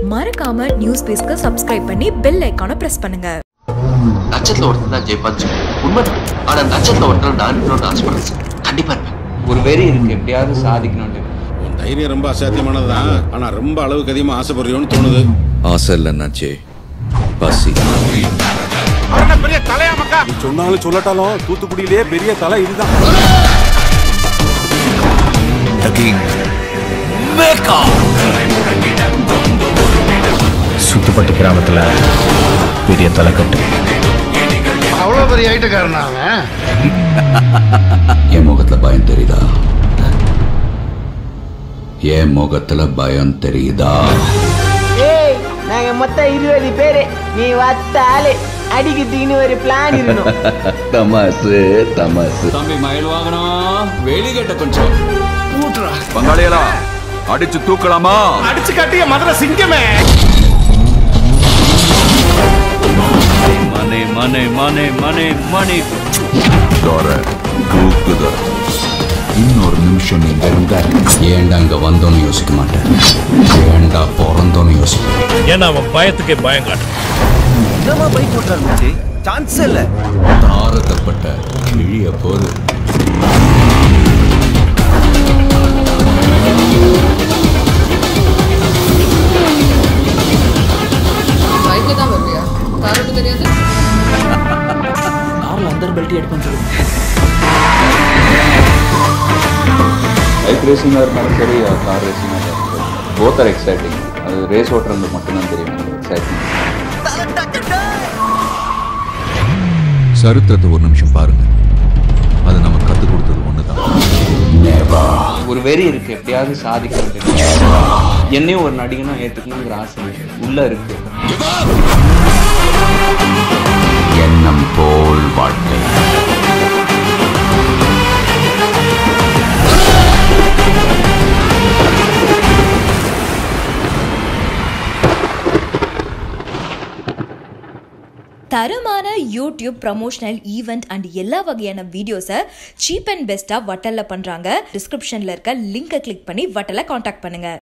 மறக்காம நியூஸ் பேஸ்க்கு சப்ஸ்கிரைப் பண்ணி பெல் ஐக்கானை பிரஸ் பண்ணுங்க நட்சத்திரம் ஒருத்தர் தான் ஜெயிப்பான்னு சொல்லி உண்மைதான் ஆனா நட்சத்திரம் ஒருத்தர் நான் இருக்கணும்னு ஆசைப்படுறேன் சார் கண்டிப்பா இருப்பேன் ஒரு வெறி இருக்கு எப்படியாவது சாதிக்கணும்ட்டு உன் தைரியம் ரொம்ப அசாத்தியமானதுதான் ஆனா ரொம்ப அளவுக்கு அதிகமா ஆசைப்படுறியோன்னு தோணுது ஆசை இல்லைன்னாச்சே பசி நீ சொன்னாலும் சொல்லட்டாலும் தூத்துக்குடியிலேயே பெரிய தலை இதுதான் சுத்துப்பட்டு கிராமத்துல பெரிய தலைக்கட்டு அவ்வளோ பெரிய ஐட்டக்காரனா அவன் என் முகத்துல பயம் தெரியுதா என் முகத்துல பயம் தெரியுதா ஏய் நாங்க மொத்தம் இருபது பேரு நீ வத்த ஆளு அடிக்கிறதுக்குன்னு ஒரு பிளான் இருக்கணும் தமாசு தமாசு தம்பி மயில் வாங்கணும் வெளிகட்ட கொஞ்சம் பங்காளிகளா அடிச்சு தூக்கலாமா அடிச்சு கட்டிய மதுரை சிங்கமே மனை மனை மனை மனை மனை தோற தூக்குத இன்னொரு நிமிஷம் நீ இருந்தா ஏன்டா அங்க வந்தோன்னு யோசிக்க மாட்டேன் ஏன்டா பிறந்தோன்னு யோசிக்க ஏன்னா அவன் பயத்துக்கே பயம் காட்டு தாரதப்பட்ட கிழிய போது பைக் ரேசிங்காக இருந்தாலும் சரி கார் ரேசிங்காக இருந்தாலும் சரி போத் ஆர் எக்ஸைட்டிங் அது ரேஸ் ஓட்டுறது மட்டும்தான் தெரியும் எக்ஸைட்டிங் சரித்திரத்தை ஒரு நிமிஷம் பாருங்க அது நம்ம கத்து கொடுத்தது ஒண்ணுதான் ஒரு வெறி இருக்கு எப்படியாவது சாதிக்கணும்ட்டு என்னையும் ஒரு நடிகனா ஏற்றுக்கணுங்கிற ஆசை உள்ள இருக்கு எண்ணம் போல் வாழ்க்கை தரமான யூடியூப் ப்ரமோஷனல் ஈவெண்ட் அண்ட் எல்லா வகையான வீடியோஸை சீப் அண்ட் பெஸ்ட்டாக வட்டலில் பண்ணுறாங்க டிஸ்கிரிப்ஷனில் இருக்க லிங்கை கிளிக் பண்ணி வட்டலை காண்டாக்ட் பண்ணுங்க